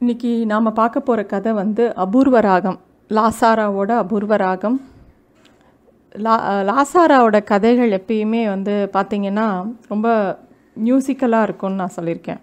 இன்னைக்கு நாம் பார்க்க போகிற கதை வந்து அபூர்வ ராகம் லாசாராவோட அபூர்வ ராகம் லா லாசாராவோட கதைகள் எப்பயுமே வந்து பார்த்திங்கன்னா ரொம்ப மியூசிக்கலாக இருக்கும்னு நான் சொல்லியிருக்கேன்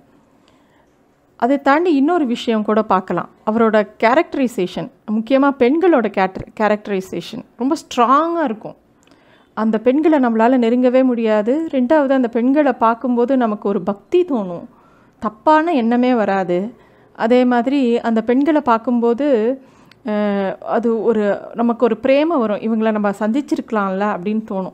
அதை தாண்டி இன்னொரு விஷயம் கூட பார்க்கலாம் அவரோட கேரக்டரைசேஷன் முக்கியமாக பெண்களோட கேரக்டர் கேரக்டரைசேஷன் ரொம்ப ஸ்ட்ராங்காக இருக்கும் அந்த பெண்களை நம்மளால் நெருங்கவே முடியாது ரெண்டாவது அந்த பெண்களை பார்க்கும்போது நமக்கு ஒரு பக்தி தோணும் தப்பான எண்ணமே வராது அதே மாதிரி அந்த பெண்களை பார்க்கும்போது அஹ், அது ஒரு நமக்கு ஒரு பிரேம வரும் இவங்களை நம்ம சந்திச்சிருக்கலாம்ல அப்படின்னு தோணும்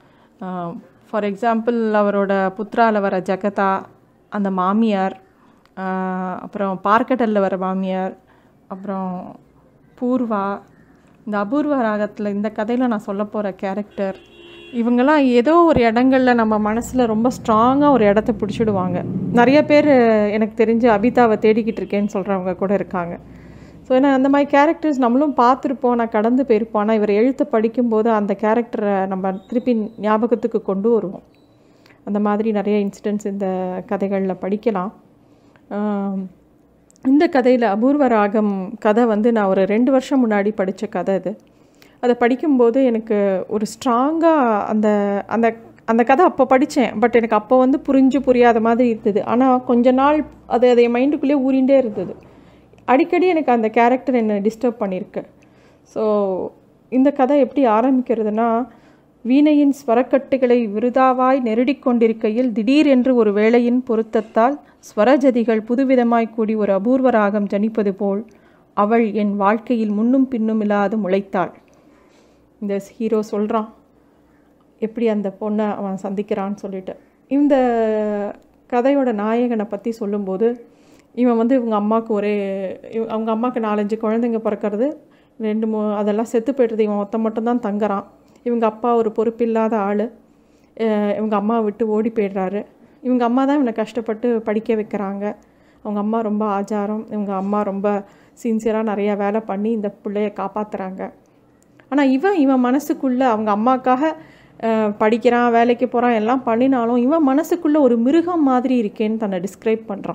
ஃபார் எக்ஸாம்பிள் அவரோட புத்ரால வர ஜெகதா அந்த மாமியார் அஹ், அப்புறம் பார்க்கடலில் வர மாமியார் அப்புறம் பூர்வா இந்த அபூர்வ ராகத்தில் இந்த கதையில் நான் சொல்ல போகிற கேரக்டர் இவங்கெல்லாம் ஏதோ ஒரு இடங்களில் நம்ம மனசில் ரொம்ப ஸ்ட்ராங்காக ஒரு இடத்த பிடிச்சிடுவாங்க நிறைய பேர் எனக்கு தெரிஞ்சு அபிதாவை தேடிக்கிட்டு இருக்கேன்னு சொல்கிறவங்க கூட இருக்காங்க ஸோ ஏன்னா அந்த மாதிரி கேரக்டர்ஸ் நம்மளும் பார்த்துருப்போம் நான் கடந்து போயிருப்போம் ஆனால் இவர் எழுத்தை படிக்கும்போது அந்த கேரக்டரை நம்ம திருப்பி ஞாபகத்துக்கு கொண்டு வருவோம் அந்த மாதிரி நிறைய இன்சிடென்ட்ஸ் இந்த கதைகளில் படிக்கலாம் ஆம், இந்த கதையில் அபூர்வ ராகம் கதை வந்து நான் ஒரு ரெண்டு வருஷம் முன்னாடி படித்த கதை இது அதை படிக்கும்போது எனக்கு ஒரு ஸ்ட்ராங்காக அந்த அந்த அந்த கதை அப்போ படித்தேன் பட் எனக்கு அப்போ வந்து புரிஞ்சு புரியாத மாதிரி இருந்தது ஆனால் கொஞ்ச நாள் அது அதை என் மைண்டுக்குள்ளே ஊறிண்டே இருந்தது அடிக்கடி எனக்கு அந்த கேரக்டர் என்னை டிஸ்டர்ப் பண்ணியிருக்கு ஸோ இந்த கதை எப்படி ஆரம்பிக்கிறதுனா வீணையின் ஸ்வரக்கட்டுகளை விருதாவாய் நெருடிக் கொண்டிருக்கையில் திடீரென்று ஒரு வேளையின் பொருத்தத்தால் ஸ்வரஜதிகள் புதுவிதமாய் கூடி ஒரு அபூர்வ ராகம் ஜனிப்பது போல் அவள் என் வாழ்க்கையில் முன்னும் பின்னும் இல்லாது முளைத்தாள் இந்த ஹீரோ சொல்கிறான் எப்படி அந்த பொண்ணை அவன் சந்திக்கிறான்னு சொல்லிட்டு இந்த கதையோட நாயகனை பற்றி சொல்லும்போது இவன் வந்து இவங்க அம்மாவுக்கு ஒரே இவ- அவங்க அம்மாவுக்கு நாலஞ்சு குழந்தைங்க பிறக்கிறது ரெண்டு மூ அதெல்லாம் செத்து போய்டுறது இவன் ஒருத்தன் மட்டும்தான் தங்குறான் இவங்க அப்பா ஒரு பொறுப்பில்லாத ஆள் இவங்க அம்மா விட்டு ஓடி போயிடுறாரு இவங்க அம்மா தான் இவனை கஷ்டப்பட்டு படிக்க வைக்கிறாங்க அவங்க அம்மா ரொம்ப ஆச்சாரம் இவங்க அம்மா ரொம்ப சின்சியராக நிறையா வேலை பண்ணி இந்த பிள்ளைய காப்பாற்றுறாங்க ஆனால் இவன் இவன் மனசுக்குள்ளே அவங்க அம்மாக்காக அஹ், படிக்கிறான் வேலைக்கு போகிறான் எல்லாம் பண்ணினாலும் இவன் மனசுக்குள்ளே ஒரு மிருகம் மாதிரி இருக்கேன்னு தன்னை டிஸ்கிரைப் பண்ணுறான்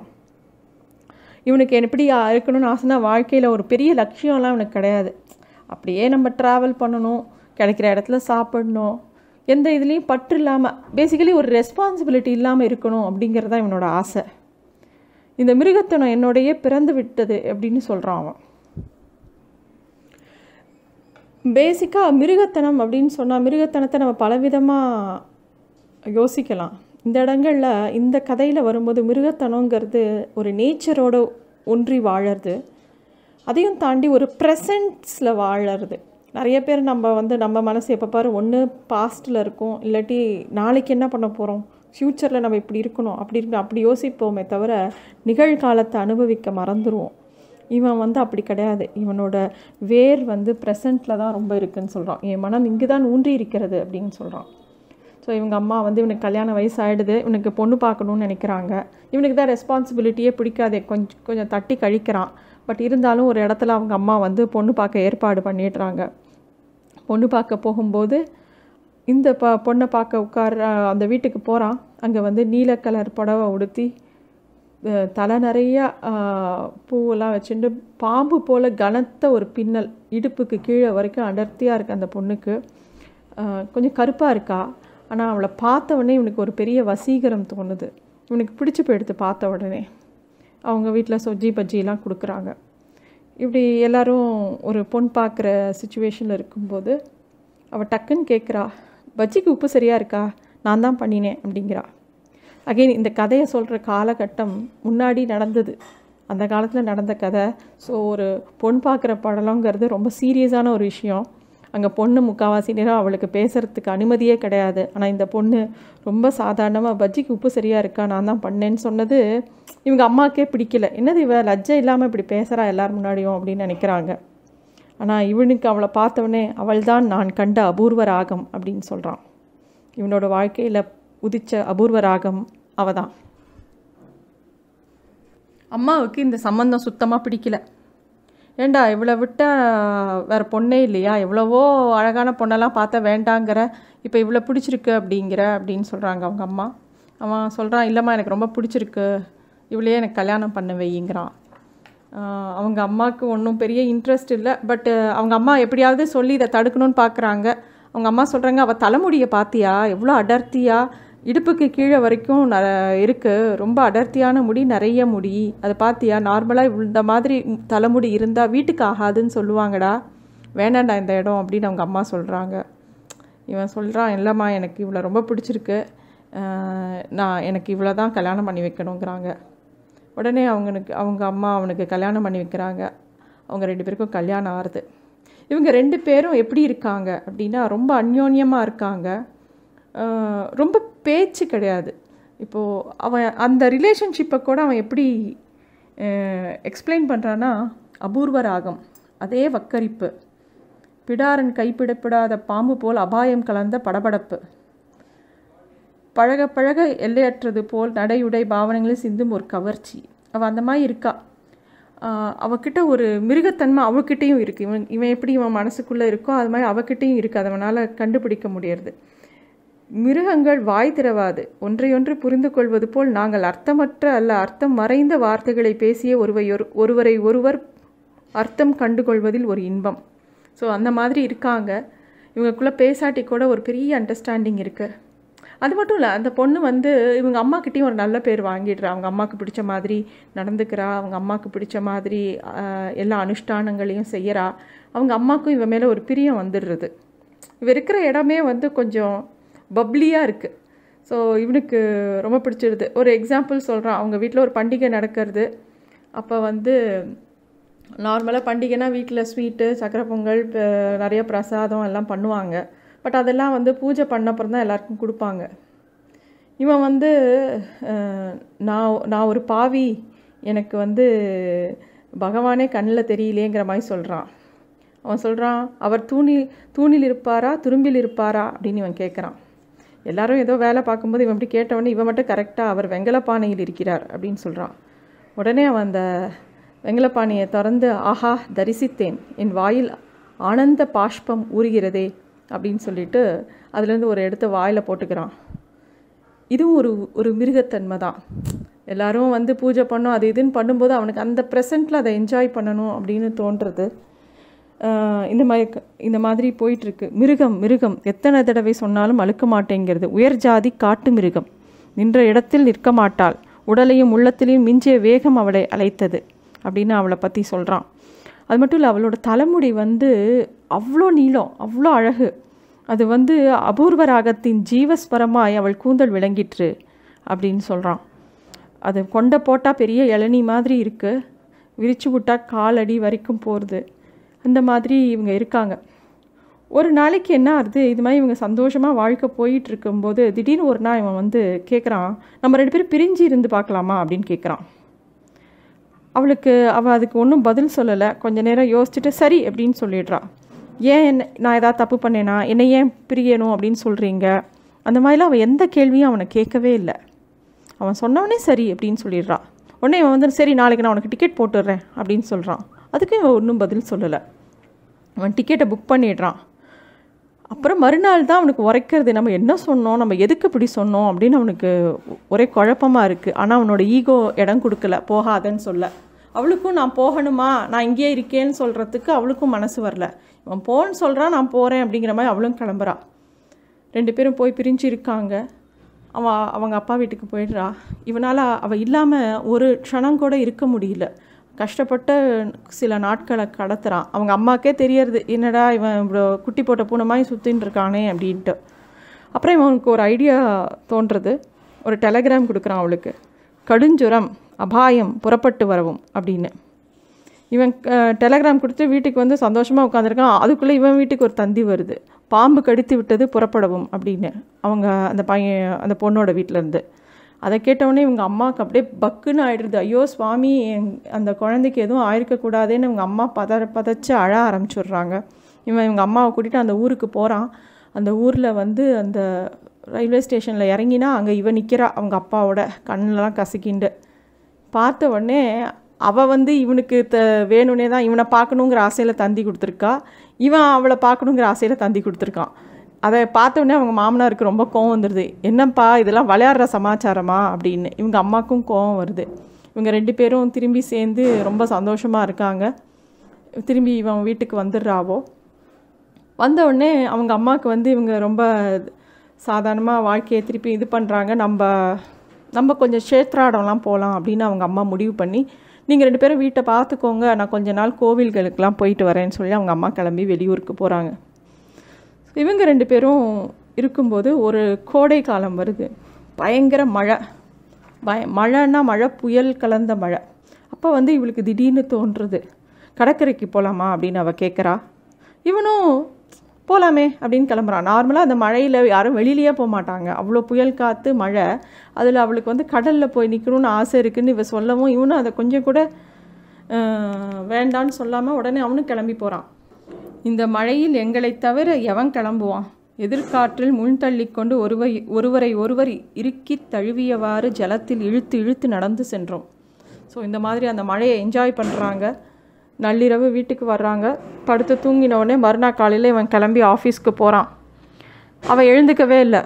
இவனுக்கு எப்படி இருக்கணும்னு ஆசைனா வாழ்க்கையில் ஒரு பெரிய லட்சியம்லாம் இவனுக்கு கிடையாது அப்படியே நம்ம ட்ராவல் பண்ணணும் கிடைக்கிற இடத்துல சாப்பிடணும் எந்த இதுலேயும் பற்று இல்லாமல் பேசிக்கலி ஒரு ரெஸ்பான்சிபிலிட்டி இல்லாமல் இருக்கணும் அப்படிங்கிறது தான் இவனோட ஆசை இந்த மிருகத்தனம் என்னோடையே பிறந்து விட்டது அப்படின்னு சொல்கிறான் அவன் பேசிக்காக மிருகத்தனம் அப்படின்னு சொன்னால் மிருகத்தனத்தை நம்ம பலவிதமாக யோசிக்கலாம் இந்த இடங்களில் இந்த கதையில் வரும்போது மிருகத்தனங்கிறது ஒரு நேச்சரோட ஒன்றி வாழறது அதையும் தாண்டி ஒரு ப்ரெசன்ட்ஸில் வாழறது நிறைய பேர் நம்ம வந்து நம்ம மனசு எப்போ பாரு ஒன்று பாஸ்ட்டில் இருக்கும் இல்லாட்டி நாளைக்கு என்ன பண்ண போகிறோம் ஃப்யூச்சரில் நம்ம இப்படி இருக்கணும் அப்படி இருக்கணும் அப்படி யோசிப்போமே தவிர நிகழ்காலத்தை அனுபவிக்க மறந்துடுவோம் இவன் வந்து அப்படி கிடையாது இவனோட வேர் வந்து ப்ரெசண்ட்டில் தான் ரொம்ப இருக்குன்னு சொல்கிறான் என் மனம் இங்கு தான் ஊன்றி இருக்கிறது அப்படின்னு சொல்கிறான் ஸோ இவங்க அம்மா வந்து இவனுக்கு கல்யாண வயசு ஆகிடுது இவனுக்கு பொண்ணு பார்க்கணும்னு நினைக்கிறாங்க இவனுக்கு தான் ரெஸ்பான்சிபிலிட்டியே பிடிக்காதே கொஞ்சம் கொஞ்சம் தட்டி கழிக்கிறான் பட் இருந்தாலும் ஒரு இடத்துல அவங்க அம்மா வந்து பொண்ணு பார்க்க ஏற்பாடு பண்ணிடுறாங்க பொண்ணு பார்க்க போகும்போது இந்த ப பொண்ணை பார்க்க உட்கார அந்த வீட்டுக்கு போகிறான் அங்கே வந்து நீல கலர் புடவை உடுத்தி அஹ், தலை நிறைய ஆஹ், பூவெல்லாம் வச்சுட்டு பாம்பு போல் கனத்த ஒரு பின்னல் இடுப்புக்கு கீழே வரைக்கும் அடர்த்தியாக இருக்கு அந்த பொண்ணுக்கு ஆஹ், கொஞ்சம் கருப்பாக இருக்கா ஆனால் அவளை பார்த்த உடனே இவனுக்கு ஒரு பெரிய வசீகரம் தோணுது இவனுக்கு பிடிச்சி போயிடுது பார்த்த உடனே அவங்க வீட்டில் சொஜ்ஜி பஜ்ஜிலாம் கொடுக்குறாங்க இப்படி எல்லாரும் ஒரு பொன் பார்க்குற சுச்சுவேஷனில் இருக்கும்போது அவள் டக்குன்னு கேட்குறா பஜ்ஜிக்கு உப்பு சரியாக இருக்கா நான் தான் பண்ணினேன் அப்படிங்கிறா அகைன் இந்த கதையை சொல்கிற காலகட்டம் முன்னாடி நடந்தது அந்த காலத்தில் நடந்த கதை ஸோ ஒரு பொன் பார்க்குற படலங்கிறது ரொம்ப சீரியஸான ஒரு விஷயம் அங்கே பொண்ணு முக்கால்வாசி நேரம் அவளுக்கு பேசுகிறதுக்கு அனுமதியே கிடையாது ஆனால் இந்த பொண்ணு ரொம்ப சாதாரணமாக பஜ்ஜிக்கு உப்பு சரியாக இருக்கா நான் தான் பண்ணேன்னு சொன்னது இவங்க அம்மாக்கே பிடிக்கல என்னது இவ லஜ்ஜை இல்லாமல் இப்படி பேசுகிறா எல்லார் முன்னாடியும் அப்படின்னு நினைக்கிறாங்க ஆனால் இவனுக்கு அவளை பார்த்தவொடனே அவள்தான் நான் கண்ட அபூர்வ ராகம் அப்படின்னு சொல்கிறான் இவனோட வாழ்க்கையில் உதிச்ச அபூர்வ ராகம் அவ தான் அம்மாவுக்கு இந்த சம்மந்தம் சுத்தமாக பிடிக்கல ஏண்டா இவ்வளோ விட்டா வேறு பொண்ணே இல்லையா எவ்வளவோ அழகான பொண்ணெல்லாம் பார்த்தா வேண்டாங்கிற இப்போ இவ்வளோ பிடிச்சிருக்கு அப்படிங்கிற அப்படின்னு சொல்கிறாங்க அவங்க அம்மா அவன் சொல்கிறான் இல்லைம்மா எனக்கு ரொம்ப பிடிச்சிருக்கு இவளையே எனக்கு கல்யாணம் பண்ண வைங்கிறான் ஆஹ் அவங்க அம்மாவுக்கு ஒன்றும் பெரிய இன்ட்ரெஸ்ட் இல்லை பட் அவங்க அம்மா எப்படியாவது சொல்லி இதை தடுக்கணும்னு பார்க்குறாங்க அவங்க அம்மா சொல்கிறாங்க அவள் தலைமுடியை பார்த்தியா எவ்வளோ அடர்த்தியா இடுப்புக்கு கீழே வரைக்கும் ந இருக்குது ரொம்ப அடர்த்தியான முடி நிறைய முடி அதை பார்த்தியா நார்மலாக இந்த மாதிரி தலைமுடி இருந்தால் வீட்டுக்கு ஆகாதுன்னு சொல்லுவாங்கடா வேணாண்டா இந்த இடம் அப்படின்னு அவங்க அம்மா சொல்கிறாங்க இவன் சொல்கிறான் இல்லைம்மா எனக்கு இவ்வளோ ரொம்ப பிடிச்சிருக்கு ஆஹ் நான் எனக்கு இவ்வளோ தான் கல்யாணம் பண்ணி வைக்கணுங்கிறாங்க உடனே அவங்களுக்கு அவங்க அம்மா அவனுக்கு கல்யாணம் பண்ணி வைக்கிறாங்க அவங்க ரெண்டு பேருக்கும் கல்யாணம் ஆறுது இவங்க ரெண்டு பேரும் எப்படி இருக்காங்க அப்படின்னா ரொம்ப அந்யோன்யமாக இருக்காங்க ஆஹ் ரொம்ப பேச்சு கிடையாது இப்போது அவன் அந்த ரிலேஷன்ஷிப்பை கூட அவன் எப்படி எக்ஸ்பிளைன் பண்ணுறான்னா அபூர்வ ராகம் அதே வக்கரிப்பு பிடாரன் கைப்பிடப்படாத பாம்பு போல் அபாயம் கலந்த படபடப்பு பழக பழக எல்லையற்றது போல் நடையுடை பாவனைகளில் சிந்தும் ஒரு கவர்ச்சி அவள் அந்த மாதிரி இருக்கா ஆஹ் அவகிட்ட ஒரு மிருகத்தன்மை அவகிட்டையும் இருக்குது இவன் இவன் எப்படி இவன் மனசுக்குள்ளே இருக்கோ அது மாதிரி அவகிட்டையும் இருக்குது அதை அவனால் கண்டுபிடிக்க முடியறது மிருகங்கள் வாய் திறவாது ஒன்றையொன்று புரிந்து கொள்வது போல் நாங்கள் அர்த்தமற்ற அல்ல அர்த்தம் மறைந்த வார்த்தைகளை பேசிய ஒருவையொரு ஒருவரை ஒருவர் அர்த்தம் கண்டுகொள்வதில் ஒரு இன்பம் ஸோ அந்த மாதிரி இருக்காங்க இவங்களுக்குள்ளே பேசாட்டி கூட ஒரு பெரிய அண்டர்ஸ்டாண்டிங் இருக்குது அது மட்டும் இல்லை அந்த பொண்ணு வந்து இவங்க அம்மாக்கிட்டேயும் ஒரு நல்ல பேர் வாங்கிடுறா அவங்க அம்மாவுக்கு பிடிச்ச மாதிரி நடந்துக்கிறா அவங்க அம்மாவுக்கு பிடிச்ச மாதிரி ஆஹ், எல்லா அனுஷ்டானங்களையும் செய்கிறா அவங்க அம்மாவுக்கும் இவன் மேலே ஒரு பிரியம் வந்துடுறது இவ இருக்கிற இடமே வந்து கொஞ்சம் பப்ளியாக இருக்குது ஸோ இவனுக்கு ரொம்ப பிடிச்சிருது ஒரு எக்ஸாம்பிள் சொல்கிறான் அவங்க வீட்டில் ஒரு பண்டிகை நடக்கிறது அப்போ வந்து நார்மலாக பண்டிகைனா வீட்டில் ஸ்வீட்டு சக்கரை பொங்கல் ப- நிறைய பிரசாதம் எல்லாம் பண்ணுவாங்க பட் அதெல்லாம் வந்து பூஜை பண்ண அப்புறம் தான் எல்லாருக்கும் கொடுப்பாங்க இவன் வந்து அஹ், நான் நான் ஒரு பாவி எனக்கு வந்து பகவானே கண்ணில் தெரியலேங்கிற மாதிரி சொல்கிறான் அவன் சொல்கிறான் அவர் தூணில் தூணில் இருப்பாரா துரும்பில் இருப்பாரா அப்படின்னு இவன் கேட்குறான் எல்லாரும் ஏதோ வேலை பார்க்கும்போது இவன் இப்படி கேட்டவொடனே இவன் மட்டும் கரெக்டாக அவர் வெங்கலப்பானையில் இருக்கிறார் அப்படின்னு சொல்கிறான் உடனே அவன் அந்த வெங்கலப்பானையை திறந்து ஆஹா தரிசித்தேன் என் வாயில் ஆனந்த பாஷ்பம் ஊறுகிறதே அப்படின்னு சொல்லிட்டு அதுலேருந்து ஒரு எடுத்து வாயில் போட்டுக்கிறான் இதுவும் ஒரு ஒரு மிருகத்தன்மை தான் எல்லாரும் வந்து பூஜை பண்ணோம் அது இதுன்னு பண்ணும்போது அவனுக்கு அந்த ப்ரெசண்ட்டில் அதை என்ஜாய் பண்ணணும் அப்படின்னு தோன்றுறது ஆஹ் இந்த மாதிரி க- இந்த மாதிரி போயிட்டுருக்கு மிருகம் மிருகம் எத்தனை தடவை சொன்னாலும் அழுக்க மாட்டேங்கிறது உயர் ஜாதி காட்டு மிருகம் நின்ற இடத்தில் நிற்க மாட்டாள் உடலையும் உள்ளத்திலையும் மிஞ்சிய வேகம் அவளை அழைத்தது அப்படின்னு அவளை பற்றி சொல்கிறான் அது மட்டும் இல்லை அவளோட தலைமுடி வந்து அவ்வளோ நீளம் அவ்வளோ அழகு அது வந்து அபூர்வ ராகத்தின் ஜீவஸ்வரமாய் அவள் கூந்தல் விளங்கிற்று அப்படின்னு சொல்கிறான் அது கொண்ட போட்டால் பெரிய இளநீ மாதிரி இருக்குது விரிச்சு விட்டா காலடி வரைக்கும் போகிறது அந்த மாதிரி இவங்க இருக்காங்க ஒரு நாளைக்கு என்ன ஆகுது இது மாதிரி இவங்க சந்தோஷமாக வாழ்க்கை போயிட்டு இருக்கும்போது திடீர்னு ஒரு நாள் இவன் வந்து கேட்குறான் நம்ம ரெண்டு பேரும் பிரிஞ்சு இருந்து பார்க்கலாமா அப்படின்னு கேட்குறான் அவளுக்கு அவள் அதுக்கு ஒன்றும் பதில் சொல்லலை கொஞ்ச நேரம் யோசிச்சுட்டு சரி அப்படின்னு சொல்லிடுறா ஏன் என்ன நான் ஏதாவது தப்பு பண்ணேனா என்னை ஏன் பிரியணும் அப்படின்னு சொல்கிறீங்க அந்த மாதிரிலாம் அவள் எந்த கேள்வியும் அவனை கேட்கவே இல்லை அவன் சொன்னவனே சரி அப்படின்னு சொல்லிடுறா உடனே இவன் வந்து சரி நாளைக்கு நான் உனக்கு டிக்கெட் போட்டுடுறேன் அப்படின்னு சொல்கிறான் அதுக்கும் இவன் ஒன்றும் பதில் சொல்லலை அவன் டிக்கெட்டை புக் பண்ணிடுறான் அப்புறம் மறுநாள் தான் அவனுக்கு உரைக்கிறது நம்ம என்ன சொன்னோம் நம்ம எதுக்கு இப்படி சொன்னோம் அப்படின்னு அவனுக்கு ஒரே குழப்பமாக இருக்குது ஆனால் அவனோட ஈகோ இடம் கொடுக்கல போகாதன்னு சொல்ல அவளுக்கும் நான் போகணுமா நான் இங்கேயே இருக்கேன்னு சொல்கிறதுக்கு அவளுக்கும் மனசு வரல இவன் போன்னு சொல்கிறான் நான் போகிறேன் அப்படிங்கிற மாதிரி அவளும் கிளம்புறா ரெண்டு பேரும் போய் பிரிஞ்சு இருக்காங்க அவன் அவங்க அப்பா வீட்டுக்கு போயிடுறா இவனால் அவள் இல்லாமல் ஒரு க்ஷணம் கூட இருக்க முடியல கஷ்டப்பட்ட சில நாட்களை கடத்துறான் அவங்க அம்மாக்கே தெரியறது என்னடா இவன் இவ்வளோ குட்டி போட்ட பூனை மாதிரி சுற்றின்னு இருக்கானே அப்படின்ட்டு அப்புறம் இவனுக்கு ஒரு ஐடியா தோன்றுறது ஒரு டெலகிராம் கொடுக்குறான் அவளுக்கு கடுஞ்சுரம் அபாயம் புறப்பட்டு வரவும் அப்படின்னு இவன் டெலகிராம் கொடுத்து வீட்டுக்கு வந்து சந்தோஷமாக உட்காந்துருக்கான் அதுக்குள்ளே இவன் வீட்டுக்கு ஒரு தந்தி வருது பாம்பு கடித்து விட்டது புறப்படவும் அப்படின்னு அவங்க அந்த பையன் அந்த பொண்ணோட வீட்டிலேருந்து அதை கேட்டவுடனே இவங்க அம்மாவுக்கு அப்படியே பக்குன்னு ஆயிடுது ஐயோ சுவாமி என் அந்த குழந்தைக்கு எதுவும் ஆயிருக்கக்கூடாதுன்னு இவங்க அம்மா பத பதச்சு அழ ஆரம்பிச்சிடுறாங்க இவன் இவங்க அம்மாவை கூட்டிகிட்டு அந்த ஊருக்கு போகிறான் அந்த ஊரில் வந்து அந்த ரயில்வே ஸ்டேஷனில் இறங்கினா அங்கே இவன் நிற்கிறா அவங்க அப்பாவோட கண்ணெலாம் கசக்கிண்டு பார்த்த உடனே அவள் வந்து இவனுக்கு த வேணும்னே தான் இவனை பார்க்கணுங்கிற ஆசையில் தந்தி கொடுத்துருக்கா இவன் அவளை பார்க்கணுங்கிற ஆசையில் தந்தி கொடுத்துருக்கான் அதை பார்த்த உடனே அவங்க மாமனாருக்கு ரொம்ப கோவம் வந்துடுது என்னப்பா இதெல்லாம் விளையாடுற சமாச்சாரமா அப்படின்னு இவங்க அம்மாவுக்கும் கோவம் வருது இவங்க ரெண்டு பேரும் திரும்பி சேர்ந்து ரொம்ப சந்தோஷமாக இருக்காங்க திரும்பி இவன் வீட்டுக்கு வந்துடுறாவோ வந்த உடனே அவங்க அம்மாவுக்கு வந்து இவங்க ரொம்ப சாதாரணமாக வாழ்க்கையை திருப்பி இது பண்ணுறாங்க நம்ம நம்ம கொஞ்சம் க்ஷேத்ராடம்லாம் போகலாம் அப்படின்னு அவங்க அம்மா முடிவு பண்ணி நீங்கள் ரெண்டு பேரும் வீட்டை பார்த்துக்கோங்க நான் கொஞ்ச நாள் கோவில்களுக்கெலாம் போயிட்டு வரேன்னு சொல்லி அவங்க அம்மா கிளம்பி வெளியூருக்கு போகிறாங்க இவங்க ரெண்டு பேரும் இருக்கும்போது ஒரு கோடை காலம் வருது பயங்கர மழை பய மழைன்னா மழை புயல் கலந்த மழை அப்போ வந்து இவளுக்கு திடீர்னு தோன்றுறது கடற்கரைக்கு போகலாமா அப்படின்னு அவள் கேட்குறா இவனும் போகலாமே அப்படின்னு கிளம்புறான் நார்மலாக அந்த மழையில் யாரும் வெளியிலேயே போக மாட்டாங்க அவ்வளோ புயல் காற்று மழை அதில் அவளுக்கு வந்து கடலில் போய் நிற்கணும்னு ஆசை இருக்குன்னு இவ சொல்லவும் இவனும் அதை கொஞ்சம் கூட அஹ், வேண்டான்னு சொல்லாமல் உடனே அவனும் கிளம்பி போகிறான் இந்த மழையில் எங்களை தவிர எவன் கிளம்புவான் எதிர்காற்றில் முன் தள்ளிக்கொண்டு ஒருவை ஒருவரை ஒருவர் இறுக்கித் தழுவியவாறு ஜலத்தில் இழுத்து இழுத்து நடந்து சென்றோம் ஸோ இந்த மாதிரி அந்த மழையை என்ஜாய் பண்ணுறாங்க நள்ளிரவு வீட்டுக்கு வர்றாங்க படுத்து தூங்கின உடனே மறுநாள் காலையில் இவன் கிளம்பி ஆஃபீஸ்க்கு போகிறான் அவள் எழுந்துக்கவே இல்லை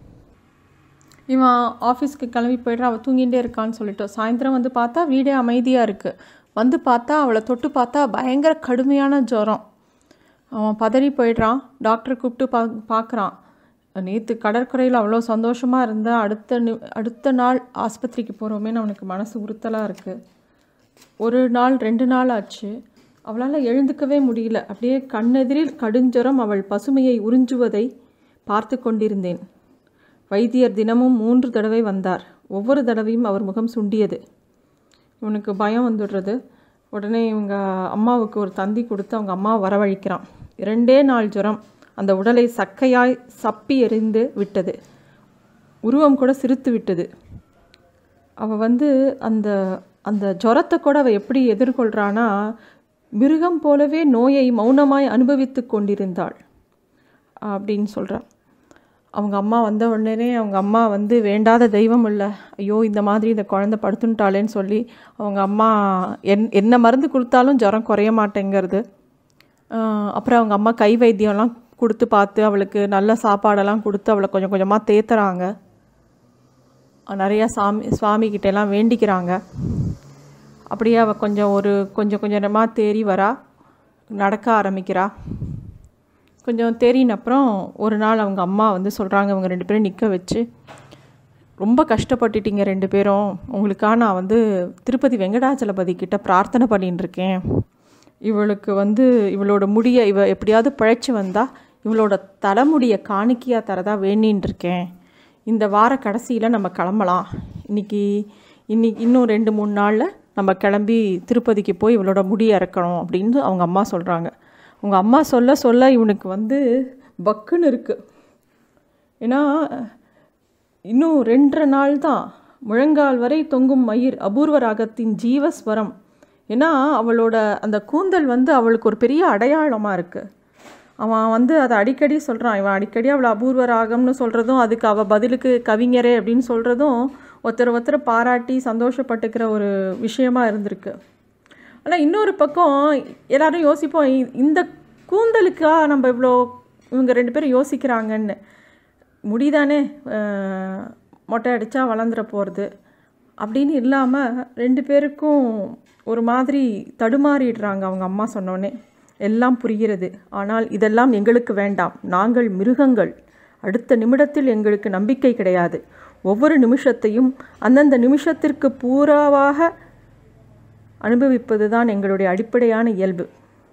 இவன் ஆஃபீஸ்க்கு கிளம்பி போய்ட்டு அவள் தூங்கிட்டே இருக்கான்னு சொல்லிட்டு சாயந்தரம் வந்து பார்த்தா வீடே அமைதியாக இருக்குது வந்து பார்த்தா அவளை தொட்டு பார்த்தா பயங்கர கடுமையான ஜுரம் அவன் பதறி போயிடுறான் டாக்டர் கூப்பிட்டு பா பார்க்குறான் நேற்று கடற்கரையில் அவ்வளோ சந்தோஷமாக இருந்தால் அடுத்த நி அடுத்த நாள் ஆஸ்பத்திரிக்கு போகிறோமேன்னு அவனுக்கு மனசு உறுத்தலாக இருக்குது ஒரு நாள் ரெண்டு நாள் ஆச்சு அவளால் எழுந்துக்கவே முடியல அப்படியே கண்ணெதிரில் கடுஞ்சரம் அவள் பசுமையை உறிஞ்சுவதை பார்த்து கொண்டிருந்தேன் வைத்தியர் தினமும் மூன்று தடவை வந்தார் ஒவ்வொரு தடவையும் அவர் முகம் சுண்டியது இவனுக்கு பயம் வந்துடுறது உடனே இவங்க அம்மாவுக்கு ஒரு தந்தி கொடுத்து அவங்க அம்மாவை வரவழைக்கிறான் இரண்டே நாள் ஜுரம் அந்த உடலை சக்கையாய் சப்பி எறிந்து விட்டது உருவம் கூட சிரித்து விட்டது அவள் வந்து அந்த அந்த ஜுரத்தை கூட அவள் எப்படி எதிர்கொள்கிறானா மிருகம் போலவே நோயை மௌனமாய் அனுபவித்து கொண்டிருந்தாள் அப்படின்னு சொல்கிறான் அவங்க அம்மா வந்த உடனே அவங்க அம்மா வந்து வேண்டாத தெய்வம் இல்லை ஐயோ இந்த மாதிரி இந்த குழந்தை படுத்துட்டாளேன்னு சொல்லி அவங்க அம்மா என் என்ன மருந்து கொடுத்தாலும் ஜுரம் குறைய மாட்டேங்கிறது ஆஹ் அப்புறம் அவங்க அம்மா கை வைத்தியம்லாம் கொடுத்து பார்த்து அவளுக்கு நல்ல சாப்பாடெல்லாம் கொடுத்து அவளை கொஞ்சம் கொஞ்சமாக தேத்துறாங்க நிறையா சாமி சுவாமி கிட்ட எல்லாம் வேண்டிக்கிறாங்க அப்படியே அவள் கொஞ்சம் ஒரு கொஞ்சம் கொஞ்சமாக தேறி வரா நடக்க ஆரம்பிக்கிறா கொஞ்சம் தேறின அப்புறம் ஒரு நாள் அவங்க அம்மா வந்து சொல்கிறாங்க அவங்க ரெண்டு பேரும் நிற்க வச்சு ரொம்ப கஷ்டப்பட்டுட்டீங்க ரெண்டு பேரும் உங்களுக்காக நான் வந்து திருப்பதி வெங்கடாச்சலபதி கிட்ட பிரார்த்தனை பண்ணின்னு இருக்கேன் இவளுக்கு வந்து இவளோட முடியை இவ எப்படியாவது பிழைச்சி வந்தா இவளோட தலைமுடியை காணிக்கையாக தரதா வேண்டின்னு இருக்கேன் இந்த வார கடைசியில் நம்ம கிளம்பலாம் இன்னைக்கு இன்னைக்கு இன்னும் ரெண்டு மூணு நாளில் நம்ம கிளம்பி திருப்பதிக்கு போய் இவளோட முடி இறக்கணும் அப்படின்னு அவங்க அம்மா சொல்கிறாங்க அவங்க அம்மா சொல்ல சொல்ல இவனுக்கு வந்து பக்குன்னு இருக்குது ஏன்னா இன்னும் ரெண்டரை நாள் தான் முழங்கால் வரை தொங்கும் மயிர் அபூர்வ ராகத்தின் ஜீவஸ்வரம் ஏன்னா அவளோட அந்த கூந்தல் வந்து அவளுக்கு ஒரு பெரிய அடையாளமாக இருக்குது அவன் வந்து அதை அடிக்கடி சொல்கிறான் இவன் அடிக்கடி அவளை அபூர்வ ராகம்னு சொல்கிறதும் அதுக்கு அவள் பதிலுக்கு கவிஞரே அப்படின்னு சொல்கிறதும் ஒருத்தர் ஒருத்தர் பாராட்டி சந்தோஷப்பட்டுக்கிற ஒரு விஷயமா இருந்திருக்கு ஆனால் இன்னொரு பக்கம் எல்லாரும் யோசிப்போம் இ- இந்த கூந்தலுக்கா நம்ம இவ்வளோ இவங்க ரெண்டு பேரும் யோசிக்கிறாங்கன்னு முடிதானே அஹ், மொட்டை அடித்தா வளர்ந்துட போகிறது அப்படின்னு இல்லாமல் ரெண்டு பேருக்கும் ஒரு மாதிரி தடுமாறிடுறாங்க அவங்க அம்மா சொன்னோன்னே எல்லாம் புரிகிறது ஆனால் இதெல்லாம் எங்களுக்கு வேண்டாம் நாங்கள் மிருகங்கள் அடுத்த நிமிடத்தில் எங்களுக்கு நம்பிக்கை கிடையாது ஒவ்வொரு நிமிஷத்தையும் அந்தந்த நிமிஷத்திற்கு பூராவாக அனுபவிப்பது தான் எங்களுடைய அடிப்படையான இயல்பு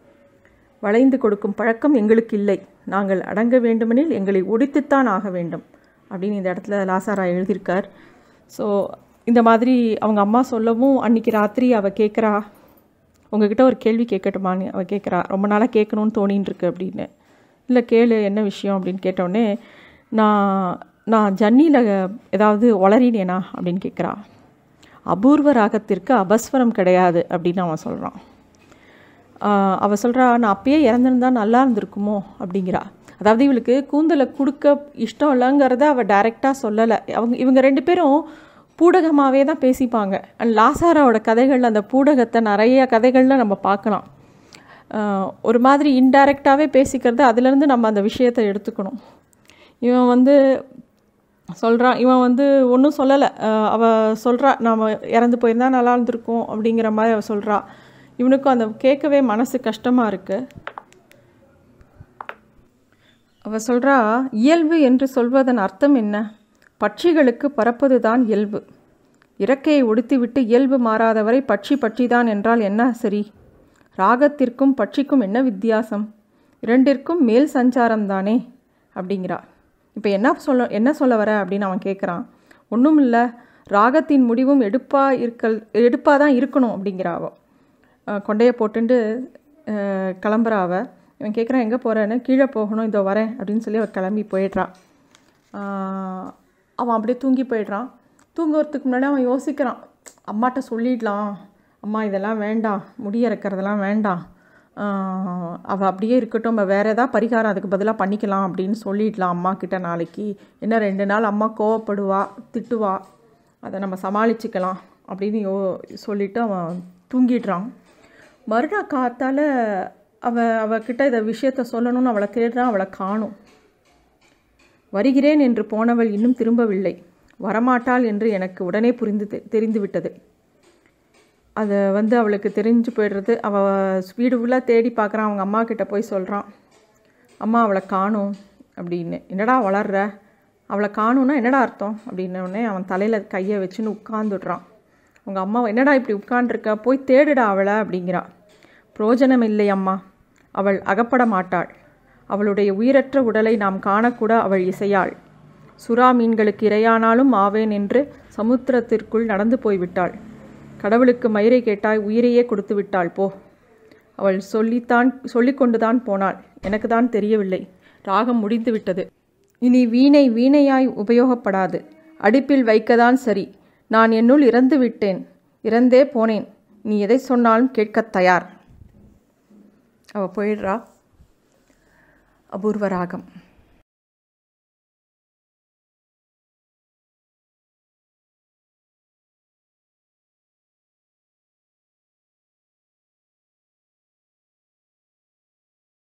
வளைந்து கொடுக்கும் பழக்கம் எங்களுக்கு இல்லை நாங்கள் அடங்க வேண்டுமெனில் எங்களை ஒடித்துத்தான் ஆக வேண்டும் அப்படின்னு இந்த இடத்துல லாசாரா எழுதியிருக்கார் ஸோ இந்த மாதிரி அவங்க அம்மா சொல்லவும் அன்னைக்கு ராத்திரி அவள் கேட்குறா உங்ககிட்ட ஒரு கேள்வி கேட்கட்டுமான்னு அவள் கேட்குறா ரொம்ப நாளாக கேட்கணும்னு தோணின்னு இருக்கு அப்படின்னு இல்லை கேளு என்ன விஷயம் அப்படின்னு கேட்டோடனே நான் நான் ஜன்னியில் ஏதாவது உளறினேனா அப்படின்னு கேட்குறா அபூர்வ ராகத்திற்கு அபஸ்வரம் கிடையாது அப்படின்னு அவன் சொல்கிறான் அவள் சொல்கிறா நான் அப்பயே இறந்துருந்தா நல்லா இருந்திருக்குமோ அப்படிங்கிறா அதாவது இவளுக்கு கூந்தலை கொடுக்க இஷ்டம் இல்லைங்கிறத அவள் டைரெக்டாக சொல்லலை அவங்க இவங்க ரெண்டு பேரும் பூடகமாகவே தான் பேசிப்பாங்க அண்ட் லாசாராவோட கதைகள் அந்த பூடகத்தை நிறைய கதைகளில் நம்ம பார்க்கலாம் ஆஹ் ஒரு மாதிரி இன்டைரக்டாகவே பேசிக்கிறது அதுலேருந்து நம்ம அந்த விஷயத்தை எடுத்துக்கணும் இவன் வந்து சொல்கிறான் இவன் வந்து ஒன்றும் சொல்லலை அவள் சொல்கிறா நாம் இறந்து போயிருந்தா நல்லா இருந்திருக்கும் அப்படிங்கிற மாதிரி அவள் சொல்கிறா இவனுக்கும் அந்த கேட்கவே மனசு கஷ்டமாக இருக்குது அவள் சொல்கிறா இயல்பு என்று சொல்வதன் அர்த்தம் என்ன பட்சிகளுக்கு பறப்பது தான் இயல்பு இறக்கையை ஒடுத்திவிட்டு இயல்பு மாறாதவரை பட்சி பட்சிதான் என்றால் என்ன சரி ராகத்திற்கும் பட்சிக்கும் என்ன வித்தியாசம் இரண்டிற்கும் மேல் சஞ்சாரம் தானே அப்படிங்கிறா இப்போ என்ன சொல்ல என்ன சொல்ல வர அப்படின்னு அவன் கேட்குறான் ஒன்றும் இல்லை ராகத்தின் முடிவும் எடுப்பாக இருக்கல் எடுப்பாக தான் இருக்கணும் அப்படிங்கிறா அவள் கொண்டையை போட்டுண்டு கிளம்புறா அவள் இவன் கேட்குறான் எங்கே போகிறேன்னு கீழே போகணும் இதோ வரேன் அப்படின்னு சொல்லி அவள் கிளம்பி போயிடுறான் அவன் அப்படியே தூங்கி போயிடுறான் தூங்குறதுக்கு முன்னாடி அவன் யோசிக்கிறான் அம்மாட்ட சொல்லிடலாம் அம்மா இதெல்லாம் வேண்டாம் முடி இறக்கிறதெல்லாம் வேண்டாம் அவள் அப்படியே இருக்கட்டும் நம்ம வேறு ஏதாவது பரிகாரம் அதுக்கு பதிலாக பண்ணிக்கலாம் அப்படின்னு சொல்லிடலாம் அம்மா கிட்ட நாளைக்கு என்ன ரெண்டு நாள் அம்மா கோவப்படுவா திட்டுவா அதை நம்ம சமாளிச்சுக்கலாம் அப்படின்னு யோ சொல்லிவிட்டு அவன் தூங்கிடுறான் மறுநாள் காத்தால் அவ அவகிட்ட இதை விஷயத்த சொல்லணும்னு அவளை தேடுறான் அவளை காணும் வருகிறேன் என்று போனவள் இன்னும் திரும்பவில்லை வரமாட்டாள் என்று எனக்கு உடனே புரிந்து தெரிந்து விட்டது அதை வந்து அவளுக்கு தெரிஞ்சு போயிடுறது அவள் வீடு ஃபுல்லாக தேடி பார்க்குறான் அவங்க அம்மா கிட்ட போய் சொல்கிறான் அம்மா அவளை காணும் அப்படின்னு என்னடா வளர்ற அவளை காணும்னா என்னடா அர்த்தம் அப்படின்னோடனே அவன் தலையில் கையை வச்சுன்னு உட்காந்துடுறான் உங்கள் அம்மா என்னடா இப்படி உட்காண்டிருக்க போய் தேடுடா அவளை அப்படிங்கிறா புரோஜனம் இல்லை அம்மா அவள் அகப்பட மாட்டாள் அவளுடைய உயிரற்ற உடலை நாம் காணக்கூட அவள் இசையாள் சுறா மீன்களுக்கு இரையானாலும் ஆவேன் என்று சமுத்திரத்திற்குள் நடந்து போய்விட்டாள் கடவுளுக்கு மயிரை கேட்டாய் உயிரையே கொடுத்து விட்டாள் போ அவள் சொல்லித்தான் சொல்லிக்கொண்டுதான் போனாள் எனக்கு தான் தெரியவில்லை ராகம் முடிந்து விட்டது இனி வீணை வீணையாய் உபயோகப்படாது அடுப்பில் வைக்கதான் சரி நான் என்னுள் இறந்து விட்டேன் இறந்தே போனேன் நீ எதை சொன்னாலும் கேட்கத் தயார் அவள் போயிடுறா அபூர்வ ராகம்